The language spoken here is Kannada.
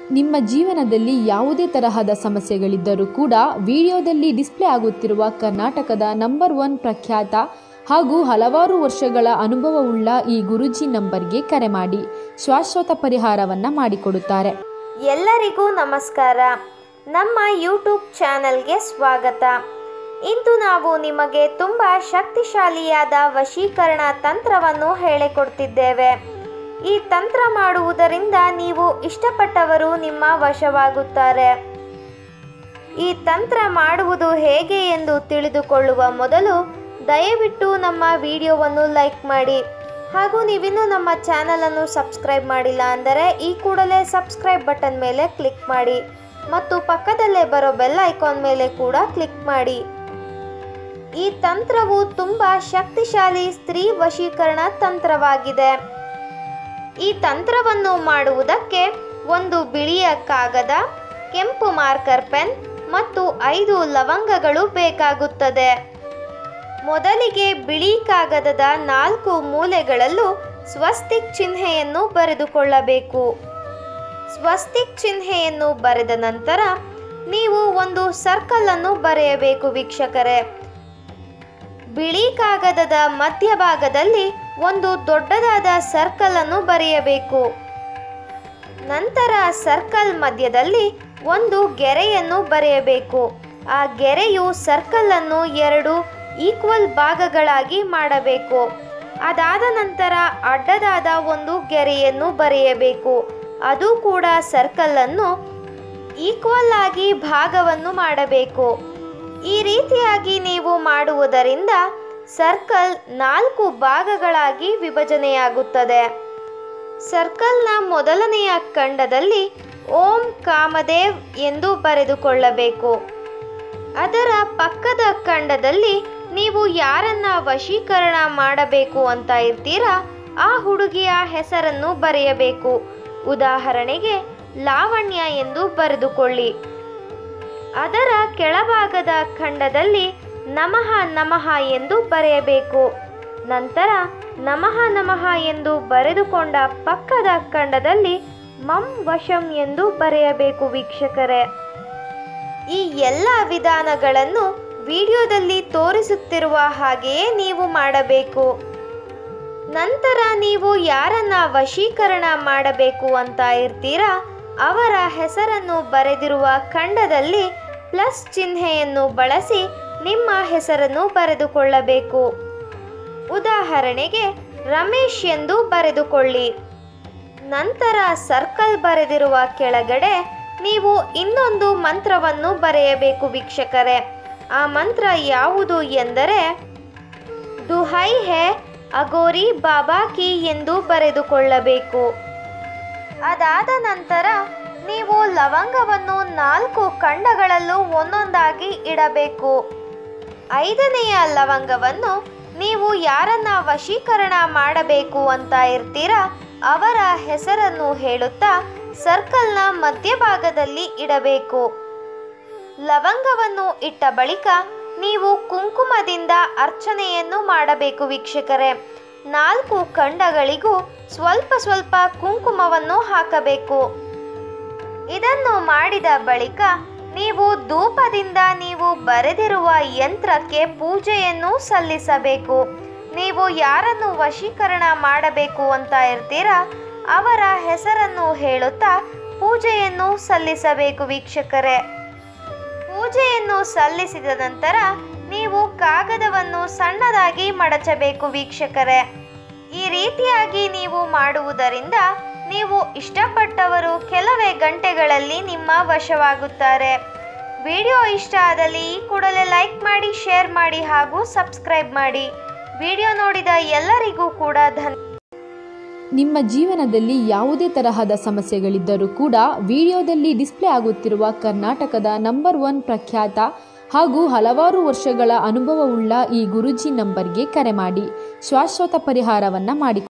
ನಿಮ್ಮ ಜೀವನದಲ್ಲಿ ಯಾವುದೇ ತರಹದ ಸಮಸ್ಯೆಗಳಿದ್ದರೂ ಕೂಡ ವಿಡಿಯೋದಲ್ಲಿ ಡಿಸ್ಪ್ಲೇ ಆಗುತ್ತಿರುವ ಕರ್ನಾಟಕದ ನಂಬರ್ ಒನ್ ಪ್ರಖ್ಯಾತ ಹಾಗೂ ಹಲವಾರು ವರ್ಷಗಳ ಅನುಭವವುಳ್ಳ ಈ ಗುರುಜಿ ನಂಬರ್ಗೆ ಕರೆ ಮಾಡಿ ಶಾಶ್ವತ ಪರಿಹಾರವನ್ನು ಮಾಡಿಕೊಡುತ್ತಾರೆ ಎಲ್ಲರಿಗೂ ನಮಸ್ಕಾರ ನಮ್ಮ ಯೂಟ್ಯೂಬ್ ಚಾನೆಲ್ಗೆ ಸ್ವಾಗತ ಇಂದು ನಾವು ನಿಮಗೆ ತುಂಬ ಶಕ್ತಿಶಾಲಿಯಾದ ವಶೀಕರಣ ತಂತ್ರವನ್ನು ಹೇಳಿಕೊಡ್ತಿದ್ದೇವೆ ಈ ತಂತ್ರ ಮಾಡುವುದರಿಂದ ನೀವು ಇಷ್ಟಪಟ್ಟವರು ನಿಮ್ಮ ವಶವಾಗುತ್ತಾರೆ ಈ ತಂತ್ರ ಮಾಡುವುದು ಹೇಗೆ ಎಂದು ತಿಳಿದುಕೊಳ್ಳುವ ಮೊದಲು ದಯವಿಟ್ಟು ನಮ್ಮ ವಿಡಿಯೋವನ್ನು ಲೈಕ್ ಮಾಡಿ ಹಾಗೂ ನೀವಿನ್ನೂ ನಮ್ಮ ಚಾನಲನ್ನು ಸಬ್ಸ್ಕ್ರೈಬ್ ಮಾಡಿಲ್ಲ ಅಂದರೆ ಈ ಕೂಡಲೇ ಸಬ್ಸ್ಕ್ರೈಬ್ ಬಟನ್ ಮೇಲೆ ಕ್ಲಿಕ್ ಮಾಡಿ ಮತ್ತು ಪಕ್ಕದಲ್ಲೇ ಬರೋ ಬೆಲ್ ಐಕಾನ್ ಮೇಲೆ ಕೂಡ ಕ್ಲಿಕ್ ಮಾಡಿ ಈ ತಂತ್ರವು ತುಂಬ ಶಕ್ತಿಶಾಲಿ ಸ್ತ್ರೀ ವಶೀಕರಣ ತಂತ್ರವಾಗಿದೆ ಈ ತಂತ್ರವನ್ನು ಮಾಡುವುದಕ್ಕೆ ಒಂದು ಬಿಳಿಯ ಕಾಗದ ಕೆಂಪು ಮಾರ್ಕರ್ ಪೆನ್ ಮತ್ತು ಐದು ಲವಂಗಗಳು ಬೇಕಾಗುತ್ತದೆ ಮೊದಲಿಗೆ ಬಿಳಿ ಕಾಗದದ ನಾಲ್ಕು ಮೂಲೆಗಳಲ್ಲೂ ಸ್ವಸ್ತಿಕ್ ಚಿಹ್ನೆಯನ್ನು ಬರೆದುಕೊಳ್ಳಬೇಕು ಸ್ವಸ್ತಿಕ್ ಚಿಹ್ನೆಯನ್ನು ಬರೆದ ನಂತರ ನೀವು ಒಂದು ಸರ್ಕಲ್ ಅನ್ನು ಬರೆಯಬೇಕು ವೀಕ್ಷಕರೇ ಬಿಳಿ ಕಾಗದದ ಮಧ್ಯಭಾಗದಲ್ಲಿ ಒಂದು ದೊಡ್ಡದಾದ ಸರ್ಕಲ್ ಅನ್ನು ಬರೆಯಬೇಕು ನಂತರ ಸರ್ಕಲ್ ಮಧ್ಯದಲ್ಲಿ ಒಂದು ಗೆರೆಯನ್ನು ಬರೆಯಬೇಕು ಆ ಗೆರೆಯು ಸರ್ಕಲ್ ಅನ್ನು ಎರಡು ಈಕ್ವಲ್ ಭಾಗಗಳಾಗಿ ಮಾಡಬೇಕು ಅದಾದ ನಂತರ ಅಡ್ಡದಾದ ಒಂದು ಗೆರೆಯನ್ನು ಬರೆಯಬೇಕು ಅದು ಕೂಡ ಸರ್ಕಲ್ ಅನ್ನು ಈಕ್ವಲ್ ಆಗಿ ಭಾಗವನ್ನು ಮಾಡಬೇಕು ಈ ರೀತಿಯಾಗಿ ನೀವು ಮಾಡುವುದರಿಂದ ಸರ್ಕಲ್ ನಾಲ್ಕು ಭಾಗಗಳಾಗಿ ವಿಭಜನೆಯಾಗುತ್ತದೆ ಸರ್ಕಲ್ನ ಮೊದಲನೆಯ ಖಂಡದಲ್ಲಿ ಓಂ ಕಾಮದೇವ್ ಎಂದು ಬರೆದುಕೊಳ್ಳಬೇಕು ಅದರ ಪಕ್ಕದ ಖಂಡದಲ್ಲಿ ನೀವು ಯಾರನ್ನ ವಶೀಕರಣ ಮಾಡಬೇಕು ಅಂತ ಇರ್ತೀರಾ ಆ ಹುಡುಗಿಯ ಹೆಸರನ್ನು ಬರೆಯಬೇಕು ಉದಾಹರಣೆಗೆ ಲಾವಣ್ಯ ಎಂದು ಬರೆದುಕೊಳ್ಳಿ ಅದರ ಕೆಳಭಾಗದ ಖಂಡದಲ್ಲಿ ನಮಃ ನಮಃ ಎಂದು ಬರೆಯಬೇಕು ನಂತರ ನಮಃ ನಮಃ ಎಂದು ಬರೆದುಕೊಂಡ ಪಕ್ಕದ ಖಂಡದಲ್ಲಿ ಮಂ ವಶಂ ಎಂದು ಬರೆಯಬೇಕು ವೀಕ್ಷಕರೇ ಈ ಎಲ್ಲ ವಿಧಾನಗಳನ್ನು ವಿಡಿಯೋದಲ್ಲಿ ತೋರಿಸುತ್ತಿರುವ ಹಾಗೆಯೇ ನೀವು ಮಾಡಬೇಕು ನಂತರ ನೀವು ಯಾರನ್ನ ವಶೀಕರಣ ಮಾಡಬೇಕು ಅಂತ ಇರ್ತೀರಾ ಅವರ ಹೆಸರನ್ನು ಬರೆದಿರುವ ಖಂಡದಲ್ಲಿ ಪ್ಲಸ್ ಚಿಹ್ನೆಯನ್ನು ಬಳಸಿ ನಿಮ್ಮ ಹೆಸರನ್ನು ಬರೆದುಕೊಳ್ಳಬೇಕು ಉದಾಹರಣೆಗೆ ರಮೇಶ್ ಎಂದು ಬರೆದುಕೊಳ್ಳಿ ನಂತರ ಸರ್ಕಲ್ ಬರೆದಿರುವ ಕೆಳಗಡೆ ನೀವು ಇನ್ನೊಂದು ಮಂತ್ರವನ್ನು ಬರೆಯಬೇಕು ವೀಕ್ಷಕರೇ ಆ ಮಂತ್ರ ಯಾವುದು ಎಂದರೆ ದುಹೈ ಹೇ ಅಗೋರಿ ಬಾಬಾ ಕಿ ಎಂದು ಬರೆದುಕೊಳ್ಳಬೇಕು ಅದಾದ ನಂತರ ನೀವು ಲವಂಗವನ್ನು ನಾಲ್ಕು ಖಂಡಗಳಲ್ಲೂ ಒಂದೊಂದಾಗಿ ಇಡಬೇಕು ಐದನೆಯ ಲವಂಗವನ್ನು ನೀವು ಯಾರನ್ನ ವಶೀಕರಣ ಮಾಡಬೇಕು ಅಂತ ಇರ್ತೀರಾ ಅವರ ಹೆಸರನ್ನು ಹೇಳುತ್ತಾ ಸರ್ಕಲ್ನ ಮಧ್ಯಭಾಗದಲ್ಲಿ ಇಡಬೇಕು ಲವಂಗವನ್ನು ಇಟ್ಟ ಬಳಿಕ ನೀವು ಕುಂಕುಮದಿಂದ ಅರ್ಚನೆಯನ್ನು ಮಾಡಬೇಕು ವೀಕ್ಷಕರೇ ನಾಲ್ಕು ಖಂಡಗಳಿಗೂ ಸ್ವಲ್ಪ ಸ್ವಲ್ಪ ಕುಂಕುಮವನ್ನು ಹಾಕಬೇಕು ಇದನ್ನು ಮಾಡಿದ ಬಳಿಕ ನೀವು ಧೂಪದಿಂದ ನೀವು ಬರೆದಿರುವ ಯಂತ್ರಕ್ಕೆ ಪೂಜೆಯನ್ನು ಸಲ್ಲಿಸಬೇಕು ನೀವು ಯಾರನ್ನು ವಶೀಕರಣ ಮಾಡಬೇಕು ಅಂತ ಇರ್ತೀರಾ ಅವರ ಹೆಸರನ್ನು ಹೇಳುತ್ತಾ ಪೂಜೆಯನ್ನು ಸಲ್ಲಿಸಬೇಕು ವೀಕ್ಷಕರೇ ಪೂಜೆಯನ್ನು ಸಲ್ಲಿಸಿದ ನಂತರ ನೀವು ಕಾಗದವನ್ನು ಸಣ್ಣದಾಗಿ ಮಡಚಬೇಕು ವೀಕ್ಷಕರೇ ಈ ರೀತಿಯಾಗಿ ನೀವು ಮಾಡುವುದರಿಂದ ನೀವು ಇಷ್ಟಪಟ್ಟವರು ಕೆಲವೇ ಗಂಟೆಗಳಲ್ಲಿ ನಿಮ್ಮ ವಶವಾಗುತ್ತಾರೆ ವಿಡಿಯೋ ಇಷ್ಟ ಆದಲ್ಲಿ ಈ ಕೂಡಲೇ ಲೈಕ್ ಮಾಡಿ ಶೇರ್ ಮಾಡಿ ಹಾಗೂ ಸಬ್ಸ್ಕ್ರೈಬ್ ಮಾಡಿ ವಿಡಿಯೋ ನೋಡಿದ ಎಲ್ಲರಿಗೂ ಕೂಡ ಧನ್ಯ ನಿಮ್ಮ ಜೀವನದಲ್ಲಿ ಯಾವುದೇ ತರಹದ ಸಮಸ್ಯೆಗಳಿದ್ದರೂ ಕೂಡ ವಿಡಿಯೋದಲ್ಲಿ ಡಿಸ್ಪ್ಲೇ ಆಗುತ್ತಿರುವ ಕರ್ನಾಟಕದ ನಂಬರ್ ಒನ್ ಪ್ರಖ್ಯಾತ ಹಾಗೂ ಹಲವಾರು ವರ್ಷಗಳ ಅನುಭವವುಳ್ಳ ಈ ಗುರುಜಿ ನಂಬರ್ಗೆ ಕರೆ ಮಾಡಿ ಶಾಶ್ವತ ಪರಿಹಾರವನ್ನು ಮಾಡಿ